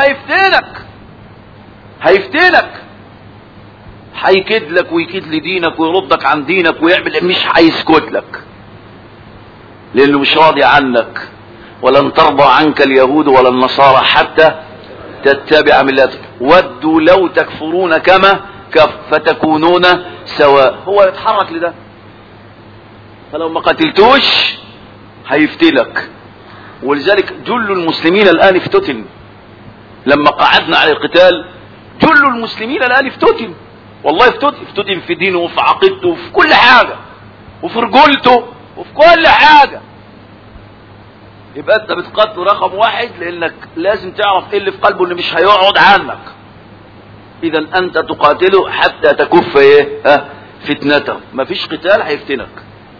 هيفتنك هيفتنك هيكد لك ويكيد لدينك ويردك عن دينك ويعمل مش هيسكت لك لانه مش راضي عنك ولن ترضى عنك اليهود ولا النصارى حتى تتبع ملتهم ودوا لو تكفرون كما كف فتكونون سواء هو يتحرك لده فلو ما قتلتوش هيفتلك ولذلك جل المسلمين الآن افتتن لما قعدنا على القتال جل المسلمين الآن افتتن والله افتتن افتتن في دينه وفي عقيدته وفي كل حاجة وفي رجولته وفي كل حاجة يبقى انت بتقتل رقم واحد لانك لازم تعرف ايه اللي في قلبه اللي مش هيقعد عنك اذا انت تقاتله حتى تكف ايه ها فتنته مفيش قتال هيفتنك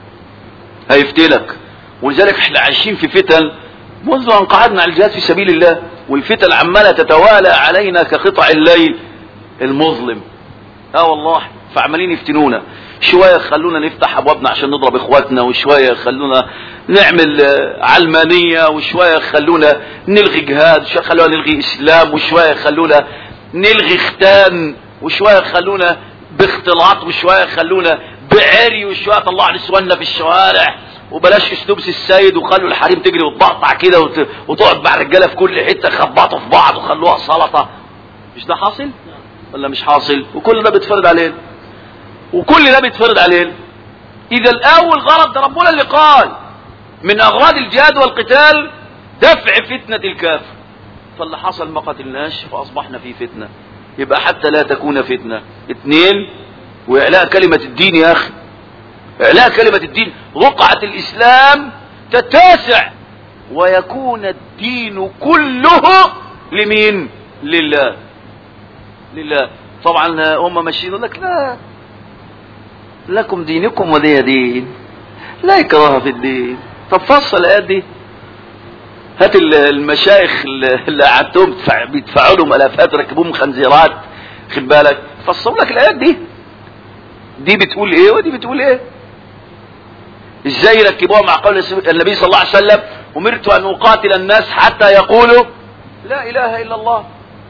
هيفتنك ولذلك احنا عايشين في فتن منذ ان قعدنا على الجهاد في سبيل الله والفتن عماله تتوالى علينا كقطع الليل المظلم اه والله فعمالين يفتنونا شوية يخلونا نفتح ابوابنا عشان نضرب اخواتنا وشوية يخلونا نعمل علمانية وشوية يخلونا نلغي جهاد وشوية يخلونا نلغي اسلام وشوية يخلونا نلغي ختان وشوية يخلونا باختلاط وشوية يخلونا بعري وشوية طلعوا نسواننا في الشوارع وبلاش اسلوب السيد وخلوا الحريم تجري وتبقطع كده وت... وتقعد مع الرجاله في كل حته خبطوا في بعض وخلوها سلطه مش ده حاصل ولا مش حاصل وكل ده بيتفرض علينا وكل ده بيتفرض علينا اذا الاول غرض ده ربنا اللي قال من اغراض الجهاد والقتال دفع فتنه الكافر فاللي حصل ما قتلناش فاصبحنا في فتنه يبقى حتى لا تكون فتنه اثنين واعلاء كلمه الدين يا اخي اعلاء كلمة الدين رقعة الاسلام تتاسع ويكون الدين كله لمين لله لله طبعا هم ماشيين يقول لك لا لكم دينكم ولي دين لا إكراه في الدين طب فصل الآيات دي هات المشايخ اللي قعدتهم بيدفعوا لهم الافات ركبوهم خنزيرات خد بالك فصلوا لك الايات دي دي بتقول ايه ودي بتقول ايه ازاي يركبوها مع قول النبي صلى الله عليه وسلم امرت ان اقاتل الناس حتى يقولوا لا اله الا الله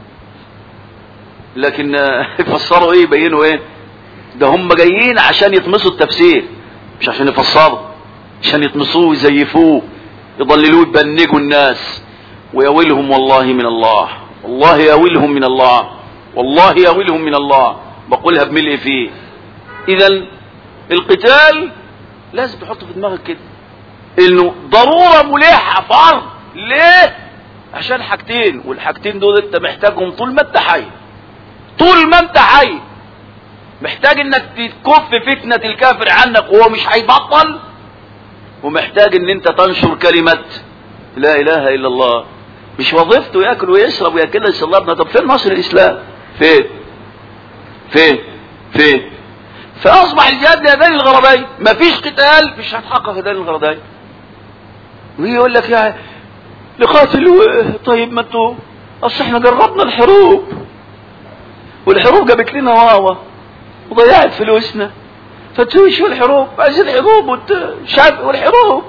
لكن يفسروا ايه يبينوا ايه ده هم جايين عشان يطمسوا التفسير مش عشان يفسروا عشان يطمسوه ويزيفوه يضللوه يبنجوا الناس ويويلهم والله من الله والله يويلهم من الله والله يويلهم من الله بقولها بملء فيه اذا القتال لازم تحط في دماغك كده انه ضرورة ملحة فرض ليه عشان حاجتين والحاجتين دول انت محتاجهم طول ما انت حي طول ما انت حي محتاج انك تكف فتنة الكافر عنك وهو مش هيبطل ومحتاج ان انت تنشر كلمة لا اله الا الله مش وظيفته ياكل ويشرب وياكل يشربنا طب فين نصر الاسلام فين فين فين فاصبح الجهاد لهذين الغرضين مفيش قتال مش هتحقق هذين الغرضين ويقول لك يا نقاتل طيب ما انتوا اصل احنا جربنا الحروب والحروب جابت لنا واوا وضيعت فلوسنا فتسوي شو الحروب عايزين الحروب والشعب والحروب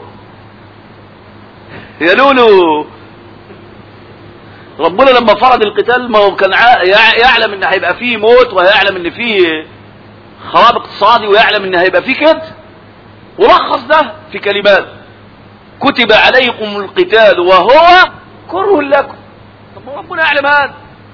يا لولو ربنا لما فرض القتال ما هو كان يعلم ان هيبقى فيه موت ويعلم ان فيه خراب اقتصادي ويعلم ان هيبقى فيه كده ولخص ده في كلمات كتب عليكم القتال وهو كره لكم طب ربنا يعلم هذا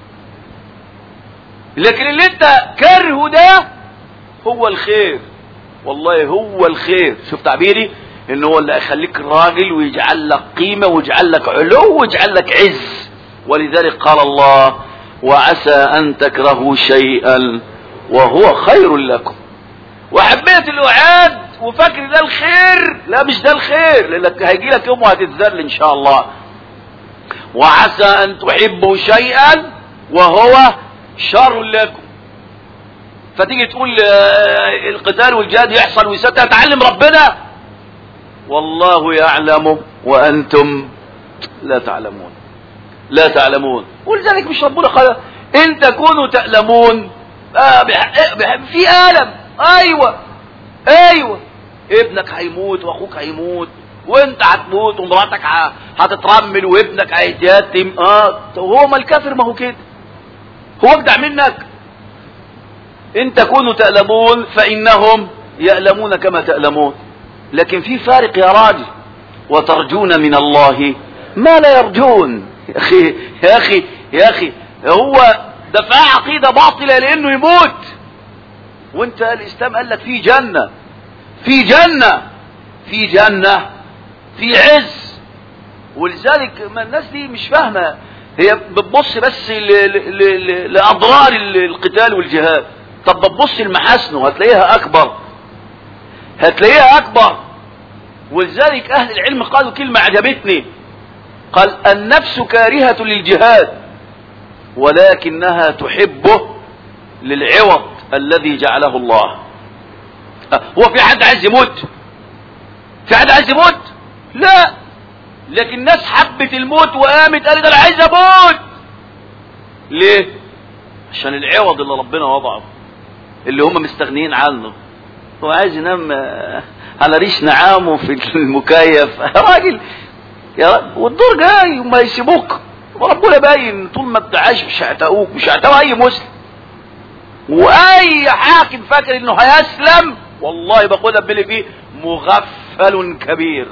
لكن اللي انت كرهه ده هو الخير والله هو الخير شوف تعبيري ان هو اللي يخليك راجل ويجعل لك قيمة ويجعل لك علو ويجعل لك عز ولذلك قال الله وعسى ان تكرهوا شيئا وهو خير لكم وحبيت الاعاد وفاكر ده الخير لا مش ده الخير لانك هيجي لك يوم وهتتذل ان شاء الله وعسى ان تحبوا شيئا وهو شر لكم فتيجي تقول القتال والجهاد يحصل ويسوي تعلم ربنا والله يعلم وانتم لا تعلمون لا تعلمون ولذلك مش ربنا قال ان تكونوا تعلمون آه بح... بح... في ألم ايوه ايوه ابنك هيموت واخوك هيموت وانت هتموت ومراتك ه- هتترمل وابنك هيتيتم اه هو ما الكافر ما هو كده هو اجدع منك ان تكونوا تألمون فانهم يألمون كما تألمون لكن في فارق يا راجل وترجون من الله ما لا يرجون يا اخي يا اخي يا اخي هو دفع عقيدة باطلة لانه يموت وانت الاسلام قال لك في جنة في جنة في جنة في عز ولذلك ما الناس دي مش فاهمة هي بتبص بس ل- ل- ل- لأضرار ال- القتال والجهاد طب بتبص لمحاسنه هتلاقيها أكبر هتلاقيها أكبر ولذلك أهل العلم قالوا كلمة عجبتني قال النفس كارهة للجهاد ولكنها تحبه للعوض الذي جعله الله أه، هو في حد عايز يموت في حد عايز يموت لا لكن الناس حبت الموت وقامت قالت انا عايز اموت ليه عشان العوض اللي ربنا وضعه اللي هم مستغنيين عنه هو عايز ينام آه، على ريش نعامه في المكيف يا راجل يا راجل والدور جاي وما يسيبوك وربنا باين طول ما انت عايش مش هيعتقوك مش هيعتقوا اي مسلم واي حاكم فاكر انه هيسلم والله بقولها باللي فيه مغفل كبير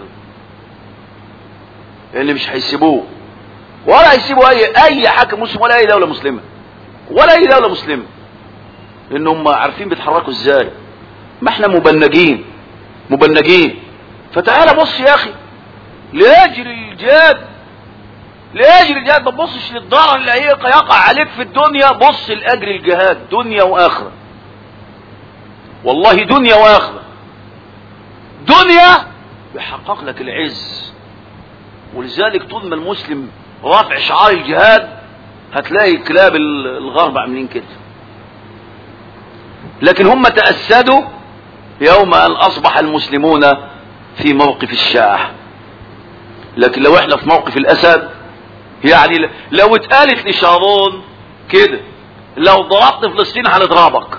اللي مش هيسيبوه ولا هيسيبوا اي اي حاكم مسلم ولا اي دوله مسلمه ولا اي دوله مسلمه لان هم عارفين بيتحركوا ازاي ما احنا مبنجين مبنجين فتعالى بص يا اخي لاجل الجهاد لاجل الجهاد ما تبصش للضرر اللي هيقع يقع عليك في الدنيا بص لاجل الجهاد دنيا واخره والله دنيا واخره دنيا يحقق لك العز ولذلك طول ما المسلم رافع شعار الجهاد هتلاقي كلاب الغرب عاملين كده لكن هم تأسدوا يوم أن أصبح المسلمون في موقف الشاه لكن لو احنا في موقف الأسد يعني لو اتقالت لشارون كده لو ضربت فلسطين هنضربك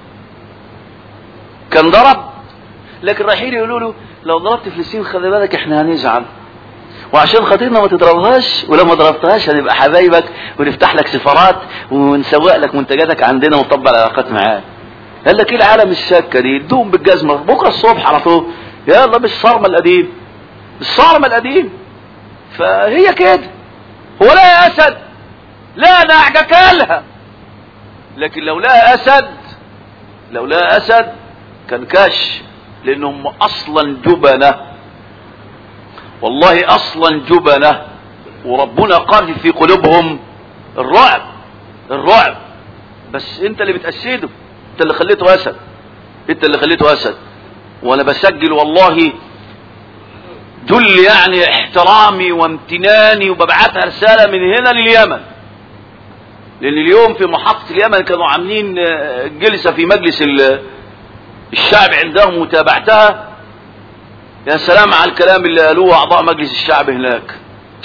كان ضرب لكن رايحين يقولوا له لو ضربت فلسطين خلي بالك احنا هنزعل وعشان خاطرنا ما تضربهاش ولو ما ضربتهاش هنبقى حبايبك ونفتح لك سفارات ونسوق لك منتجاتك عندنا ونطبق العلاقات معاك قال لك ايه العالم السكه دي دوم بالجزمه بكره الصبح على طول يلا بالصرمه القديم الصرمه القديم فهي كده هو لا اسد لا نعجه كلها لكن لو لا اسد لو لا اسد كان كاش لانهم اصلا جبنه والله اصلا جبنه وربنا قاذف في قلوبهم الرعب الرعب بس انت اللي بتأسده انت اللي خليته اسد انت اللي خليته اسد وانا بسجل والله دل يعني احترامي وامتناني وببعتها رسالة من هنا لليمن لان اليوم في محطة اليمن كانوا عاملين آه، جلسة في مجلس ال- الشعب عندهم وتابعتها يا سلام على الكلام اللي قالوه اعضاء مجلس الشعب هناك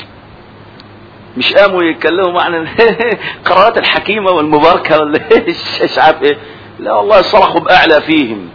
مش قاموا يتكلموا عن القرارات الحكيمة والمباركة ولا ايش مش عارف ايه لا والله صرخوا بأعلى فيهم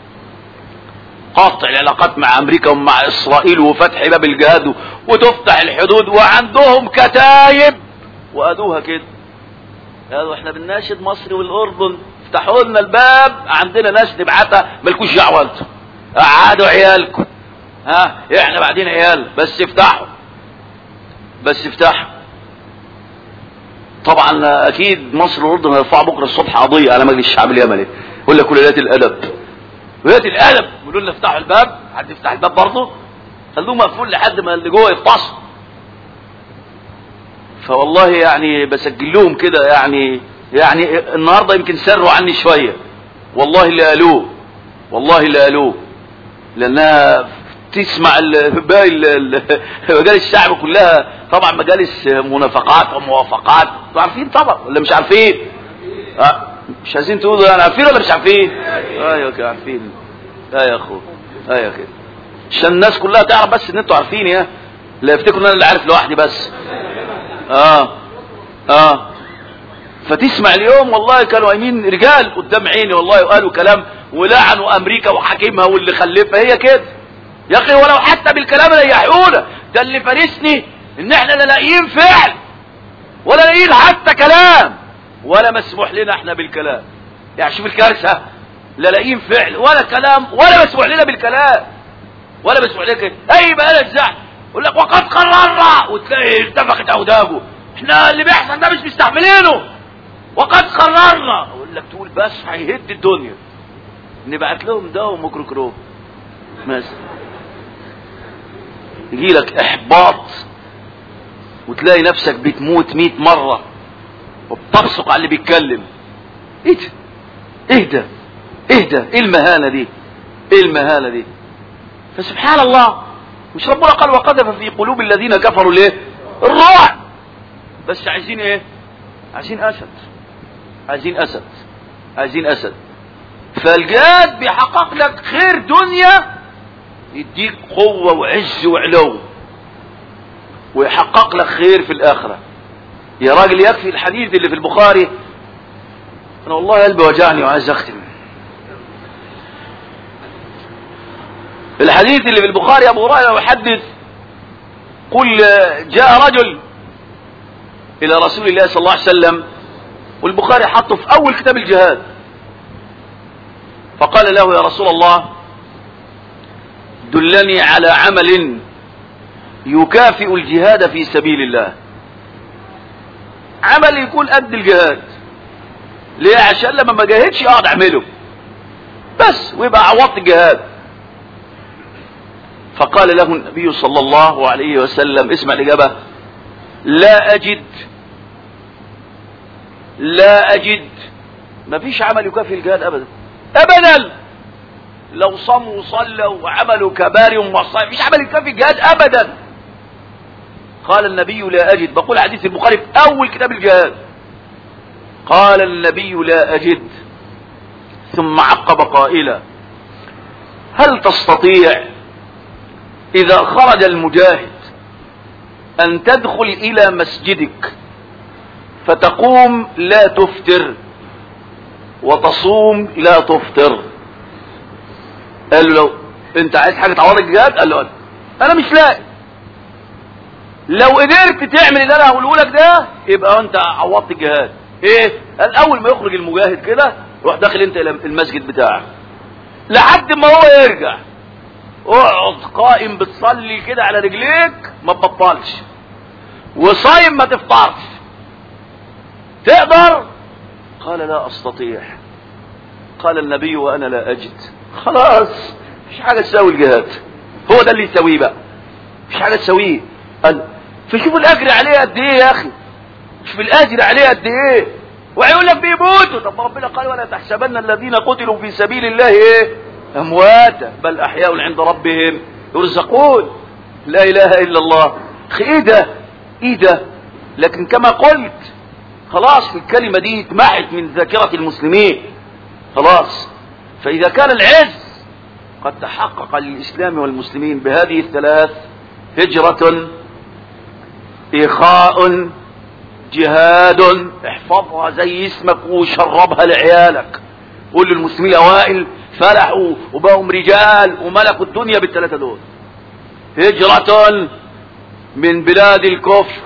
قاطع العلاقات مع امريكا ومع اسرائيل وفتح باب الجهاد وتفتح الحدود وعندهم كتايب وادوها كده قالوا احنا بنناشد مصر والاردن افتحوا لنا الباب عندنا ناس نبعتها مالكوش دعوه انتوا قعدوا عيالكم ها احنا بعدين عيال بس افتحوا بس افتحوا طبعا اكيد مصر والاردن هيرفعوا بكره الصبح قضيه على مجلس الشعب اليمني يقول لك ولايات الادب ولايات الادب يقولوا لنا افتحوا الباب حد يفتح الباب برضه خلوه مقفول لحد ما اللي جوه يفتصل فوالله يعني بسجل لهم كده يعني يعني النهارده يمكن سروا عني شويه والله اللي قالوه والله اللي قالوه لانها تسمع ال- باقي ال- ال- مجالس الشعب كلها طبعا مجالس منافقات وموافقات انتوا عارفين طبعا ولا مش عارفين؟ أه مش عايزين تقولوا يعني عارفين ولا مش عارفين؟ ايوه كده عارفين لا يا اخو ايوه كده عشان الناس كلها تعرف بس ان انتوا عارفين يا لا يفتكروا ان انا اللي عارف لوحدي بس اه اه فتسمع اليوم والله كانوا قايمين رجال قدام عيني والله وقالوا كلام ولعنوا امريكا وحاكمها واللي خلفها هي كده يا اخي ولو حتى بالكلام ريحونا ده اللي فارسني ان احنا لا لاقيين فعل ولا لاقيين حتى كلام ولا مسموح لنا احنا بالكلام يعني شوف الكارثه لا لاقيين فعل ولا كلام ولا مسموح لنا بالكلام ولا مسموح لنا كده اي بقى الزعل يقول لك وقد قررنا وتلاقي ارتفقت اوداجه احنا اللي بيحصل ده مش مستحملينه وقد قررنا اقول لك تقول بس هيهد الدنيا نبعت لهم دواء وميكروكروب مثلا يجي لك احباط وتلاقي نفسك بتموت مئة مرة وبتبصق على اللي بيتكلم ايه ده ايه ده ايه ده ايه المهانة دي ايه المهانة دي فسبحان الله مش ربنا قال وقذف في قلوب الذين كفروا ليه الرعب بس عايزين ايه عايزين اسد عايزين اسد عايزين اسد فالجهاد بيحقق لك خير دنيا يديك قوة وعز وعلو ويحقق لك خير في الآخرة يا راجل يكفي الحديث اللي في البخاري أنا والله قلبي وجعني وعايز أختم الحديث اللي في البخاري أبو هريرة يحدث قل جاء رجل إلى رسول الله صلى الله عليه وسلم والبخاري حطه في أول كتاب الجهاد فقال له يا رسول الله دلني على عمل يكافئ الجهاد في سبيل الله عمل يكون قد الجهاد ليه عشان لما ما جاهدش اقعد اعمله بس ويبقى عوضت الجهاد فقال له النبي صلى الله عليه وسلم اسمع الاجابه لا اجد لا اجد ما فيش عمل يكافئ الجهاد ابدا ابدا لو صاموا وصلوا وعملوا كبار وصلوا مفيش عمل يكافئ الجهاد ابدا قال النبي لا اجد بقول حديث البخاري في اول كتاب الجهاد قال النبي لا اجد ثم عقب قائلا هل تستطيع اذا خرج المجاهد ان تدخل الى مسجدك فتقوم لا تفتر وتصوم لا تفطر قال له لو انت عايز حاجه تعوض الجهاد قال له انا مش لاقي لو قدرت تعمل اللي انا هقوله لك ده يبقى انت عوضت الجهاد ايه قال اول ما يخرج المجاهد كده روح داخل انت الى المسجد بتاعك لحد ما هو يرجع اقعد قائم بتصلي كده على رجليك ما تبطلش وصايم ما تفطرش تقدر قال لا استطيع قال النبي وانا لا اجد خلاص مش حاجه تساوي الجهاد هو ده اللي يساويه بقى مش حاجه تساويه قال فشوف الاجر عليه قد ايه يا اخي شوف الاجر عليه قد ايه ويقول لك بيموتوا طب ربنا قال ولا تحسبن الذين قتلوا في سبيل الله ايه امواتا بل احياء عند ربهم يرزقون لا اله الا الله اخي ايه ده ايه ده لكن كما قلت خلاص الكلمة دي اتمحت من ذاكرة المسلمين خلاص فإذا كان العز قد تحقق للإسلام والمسلمين بهذه الثلاث هجرة إخاء جهاد احفظها زي اسمك وشربها لعيالك قول للمسلمين الأوائل فلحوا وبقوا رجال وملكوا الدنيا بالثلاثة دول هجرة من بلاد الكفر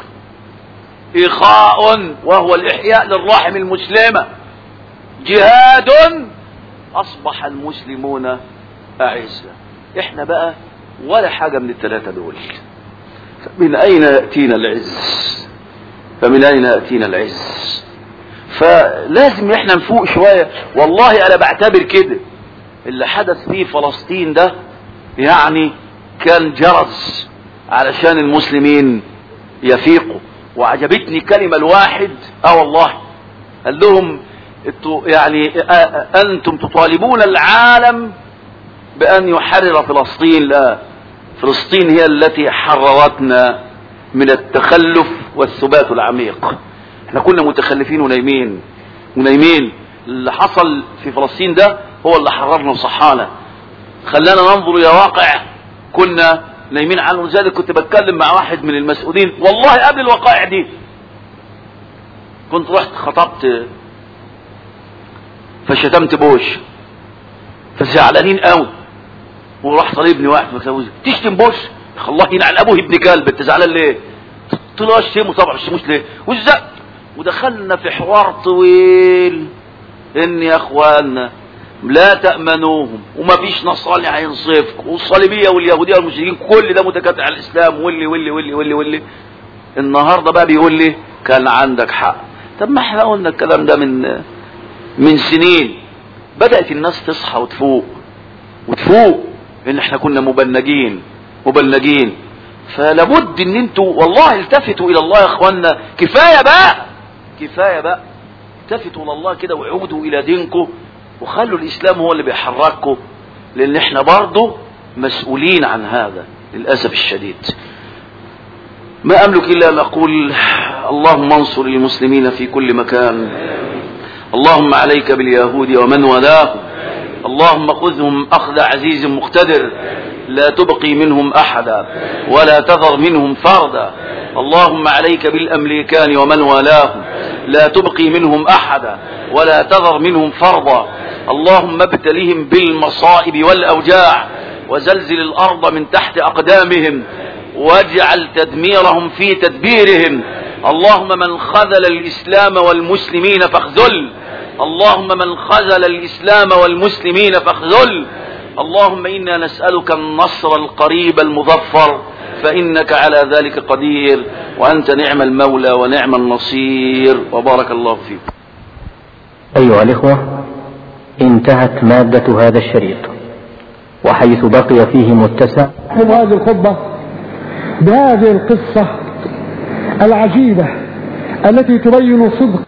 إخاء وهو الإحياء للرحم المسلمة جهاد أصبح المسلمون أعزة إحنا بقى ولا حاجة من الثلاثة دول من أين يأتينا العز فمن أين يأتينا العز فلازم إحنا نفوق شوية والله أنا بعتبر كده اللي حدث في فلسطين ده يعني كان جرس علشان المسلمين يفيقوا وعجبتني كلمة الواحد اه والله قال لهم يعني انتم تطالبون العالم بان يحرر فلسطين لا فلسطين هي التي حررتنا من التخلف والثبات العميق احنا كنا متخلفين ونايمين ونايمين اللي حصل في فلسطين ده هو اللي حررنا وصحانا خلانا ننظر الى واقع كنا نايمين عنه لذلك كنت بتكلم مع واحد من المسؤولين والله قبل الوقائع دي كنت رحت خطبت فشتمت بوش فزعلانين قوي وراح طالبني واحد في مكتبه تشتم بوش الله ينعل ابوه ابن كلب انت زعلان ليه قلت له اشتمه طبعا مش ليه وازاي ودخلنا في حوار طويل ان يا اخواننا لا تأمنوهم وما فيش نصراني هينصفك والصليبية واليهودية والمشركين كل ده متكاتع على الإسلام واللي واللي واللي واللي واللي النهاردة بقى بيقول لي كان عندك حق طب ما احنا قلنا الكلام ده من من سنين بدأت الناس تصحى وتفوق وتفوق ان احنا كنا مبنجين مبنجين فلابد ان انتوا والله التفتوا الى الله يا اخوانا كفاية بقى كفاية بقى التفتوا الى الله كده وعودوا الى دينكم وخلوا الاسلام هو اللي بيحرككم لان احنا برضه مسؤولين عن هذا للاسف الشديد ما املك الا ان اقول اللهم انصر المسلمين في كل مكان اللهم عليك باليهود ومن والاهم اللهم خذهم اخذ عزيز مقتدر لا تبقي منهم احدا ولا تذر منهم فردا اللهم عليك بالامريكان ومن والاهم لا تبقي منهم احدا ولا تذر منهم فرضا اللهم ابتلهم بالمصائب والاوجاع وزلزل الارض من تحت اقدامهم واجعل تدميرهم في تدبيرهم اللهم من خذل الاسلام والمسلمين فاخذل اللهم من خذل الاسلام والمسلمين فاخذل اللهم انا نسالك النصر القريب المظفر فانك على ذلك قدير وانت نعم المولى ونعم النصير وبارك الله فيك ايها الاخوه انتهت ماده هذا الشريط وحيث بقي فيه متسع هذه الخطبه بهذه القصه العجيبه التي تبين صدق